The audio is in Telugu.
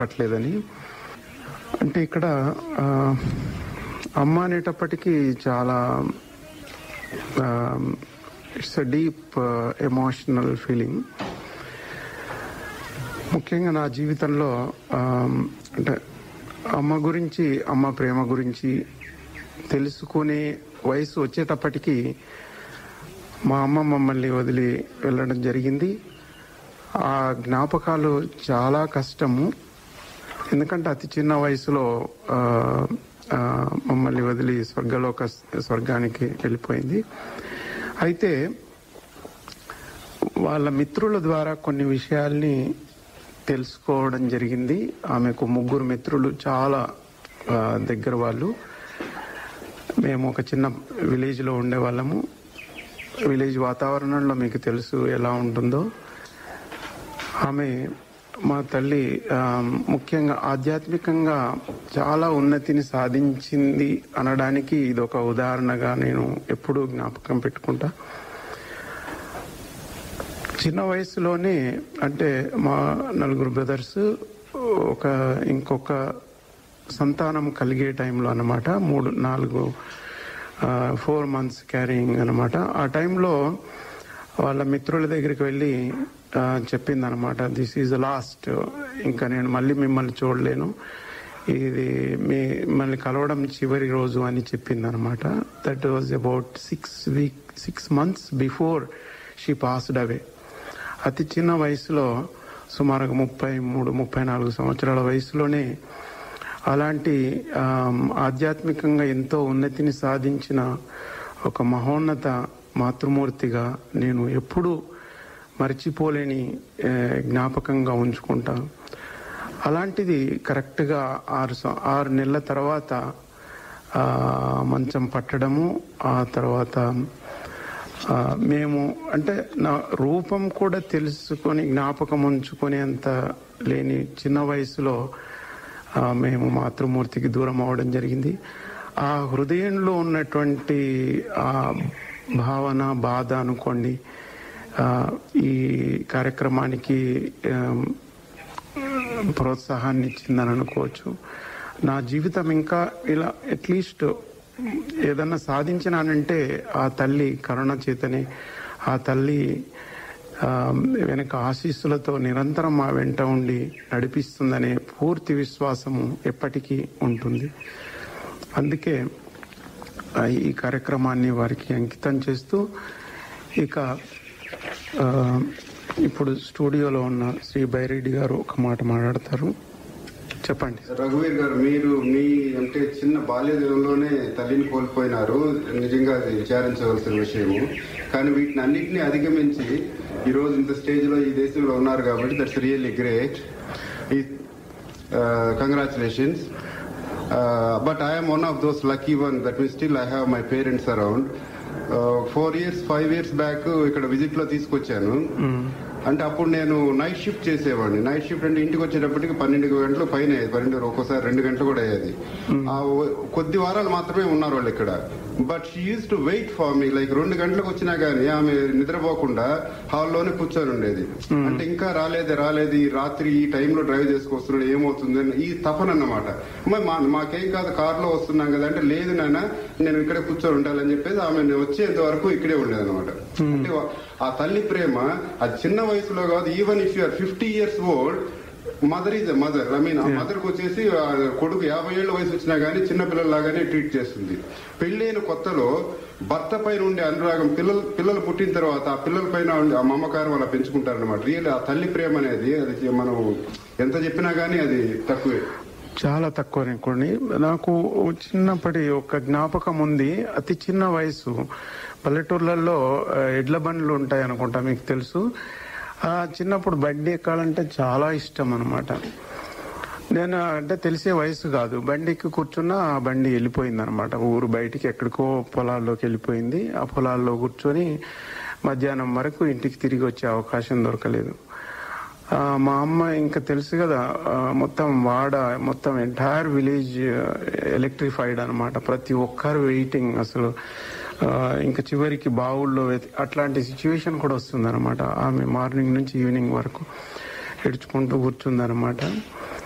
పట్టలేదని అంటే ఇక్కడ ఆ, అమ్మ అనేటప్పటికీ చాలా it's uh deep emotional feeling ముఖ్యంగా నా జీవితంలో ఆ, అంటే అమ్మ గురించి అమ్మ ప్రేమ గురించి తెలుసుకునే వయసు వచ్చేటప్పటికి మా అమ్మ మమ్మల్ని వదిలి వెళ్ళడం జరిగింది ఆ జ్ఞాపకాలు చాలా కష్టము ఎందుకంటే అతి చిన్న వయసులో ఆ, ఆ, మమ్మల్ని వదిలి స్వర్గలోక స్వర్గానికి వెళ్ళిపోయింది అయితే వాళ్ళ మిత్రుల ద్వారా కొన్ని విషయాల్ని తెలుసుకోవడం జరిగింది ఆమెకు ముగ్గురు మిత్రులు చాలా ఆ, దగ్గర వాళ్ళు మేము ఒక చిన్న విలేజ్లో ఉండేవాళ్ళము విలేజ్ వాతావరణంలో మీకు తెలుసు ఎలా ఉంటుందో ఆమె మా తల్లి ఆ, ముఖ్యంగా ఆధ్యాత్మికంగా చాలా ఉన్నతిని సాధించింది అనడానికి ఇది ఒక ఉదాహరణగా నేను ఎప్పుడూ జ్ఞాపకం పెట్టుకుంటా చిన్న వయసులోనే అంటే మా నలుగురు బ్రదర్స్ ఒక ఇంకొక సంతానం కలిగే టైంలో అన్నమాట మూడు నాలుగు ఫోర్ మంత్స్ క్యారింగ్ అన్నమాట ఆ టైంలో వాళ్ళ మిత్రుల దగ్గరికి వెళ్ళి ఆ, చెప్పిందనమాట దిస్ ఈజ్ లాస్ట్ ఇంకా నేను మళ్ళీ మిమ్మల్ని చూడలేను ఇది మిమ్మల్ని కలవడం చివరి రోజు అని చెప్పిందనమాట that was about six week six months before she passed away అతి చిన్న వయసులో సుమారుగా ముప్పై మూడు ముప్పై నాలుగు సంవత్సరాల వయసులోనే అలాంటి ఆమ్, ఆధ్యాత్మికంగా ఎంతో ఉన్నతిని సాధించిన ఒక మహోన్నత మాతృమూర్తిగా నేను ఎప్పుడూ మర్చిపోలేని ఏ, జ్ఞాపకంగా ఉంచుకుంటా అలాంటిది కరెక్ట్గా ఆరు సం- ఆరు నెలల తర్వాత ఆ, మంచం పట్టడము ఆ తర్వాత ఆ, మేము అంటే నా రూపం కూడా తెలుసుకొని జ్ఞాపకం ఉంచుకునేంత లేని చిన్న వయసులో ఆ, మేము మాతృమూర్తికి దూరం అవడం జరిగింది ఆ హృదయంలో ఉన్నటువంటి ఆ భావన బాధ అనుకోండి ఆ, ఈ కార్యక్రమానికి ఆమ్, ప్రోత్సాహాన్ని ఇచ్చిందని అనుకోవచ్చు నా జీవితం ఇంకా ఇలా అట్లీస్ట్ ఏదన్నా సాధించినానంటే ఆ తల్లి కరుణ చేతనే ఆ తల్లి ఆ, వెనక ఆశీస్సులతో నిరంతరం మా వెంట ఉండి నడిపిస్తుందనే పూర్తి విశ్వాసము ఎప్పటికీ ఉంటుంది అందుకే ఆ, ఈ కార్యక్రమాన్ని వారికి అంకితం చేస్తూ ఇక ఆ, ఇప్పుడు స్టూడియోలో ఉన్న శ్రీ బైరెడ్డి గారు ఒక మాట మాట్లాడతారు చెప్పండి రఘువీర్ గారు మీరు మీ అంటే చిన్న బాల్యదినంలోనే తల్లిని కోల్పోయినారు నిజంగా అది విచారించవలసిన విషయము కానీ వీటిని అన్నింటినీ అధిగమించి ఈ రోజు ఇంత స్టేజ్ లో ఈ దేశంలో ఉన్నారు కాబట్టి that's really great congratulations but I'm one of those lucky one that mean still I have my parents around four years five years back ఇక్కడ విజిట్ లో తీసుకొచ్చాను అంటే అప్పుడు నేను నైట్ షిఫ్ట్ చేసేవాడిని నైట్ షిఫ్ట్ అంటే ఇంటికి వచ్చేటప్పటికి పన్నెండు గంటలు పైన అయ్యేది పన్నెండు ఒక్కోసారి రెండు గంటలు కూడా అయ్యేది ఆ ఓ- కొద్ది వారాలు మాత్రమే ఉన్నారు వాళ్ళు ఇక్కడ but she used to wait for me like రెండు గంటలకు వచ్చినా గానీ ఆమె నిద్రపోకుండా హాల్లోనే కూర్చొని ఉండేది అంటే ఇంకా రాలేదు రాలేదు ఈ రాత్రి ఈ టైంలో డ్రైవ్ చేసుకొస్తున్నాడు ఏమవుతుంది అని ఈ తపన అన్నమాట మరి మా మాకేం కాదు కారులో వస్తున్నాం కదా అంటే లేదు నాన్న నేను ఇక్కడే కూర్చొని ఉండాలని చెప్పేసి ఆమె నేను వచ్చేంత వరకు ఇక్కడే ఉండేది అనమాట అంటే ఆ తల్లి ప్రేమ ఆ చిన్న వయసులో కాదు even if you're fifty years old mother is mother I mean uh mother కు వచ్చేసి ఆ కొడుకు యాభై ఏళ్ళ వయసు వచ్చినా గానీ చిన్న పిల్లల్లాగానే ట్రీట్ చేస్తుంది పెళ్ళైన కొత్తలో భర్త పైన ఉండే అనురాగం పిల్లలు పిల్లలు పుట్టిన తర్వాత ఆ పిల్లల పైన ఉండే ఆ మమకారం అలా పెంచుకుంటారనమాట రియల్ ఆ తల్లి ప్రేమ అనేది అది మనం ఎంత చెప్పినా గానీ అది తక్కువే చాలా తక్కువ అనుకోండి నాకు చిన్నప్పటి ఒక జ్ఞాపకం ఉంది అతి చిన్న వయసు పల్లెటూర్లలో ఆ, ఎడ్ల బండ్లు ఉంటాయి అనుకుంటా మీకు తెలుసు ఆ చిన్నప్పుడు బండి ఎక్కాలంటే చాలా ఇష్టం అనమాట నేను అంటే తెలిసే వయసు కాదు బండి ఎక్కి కూర్చున్నా ఆ బండి వెళ్ళిపోయింది అనమాట ఊరు బయటికి ఎక్కడికో పొలాల్లోకి వెళ్ళిపోయింది ఆ పొలాల్లో కూర్చొని మధ్యాహ్నం వరకు ఇంటికి తిరిగి వచ్చే అవకాశం దొరకలేదు ఆ, మా అమ్మ ఇంకా తెలుసు కదా ఆ, మొత్తం వాడ మొత్తం ఎంటైర్ విలేజ్ ఎలక్ట్రిఫైడ్ అన్నమాట ప్రతి ఒక్కరు వెయిటింగ్ అసలు ఆ, ఇంకా చివరికి బావుల్లో వెతి- అట్లాంటి సిచ్యువేషన్ కూడా వస్తుంది అనమాట ఆమె మార్నింగ్ నుంచి ఈవినింగ్ వరకు ఏడ్చుకుంటూ కూర్చుందనమాట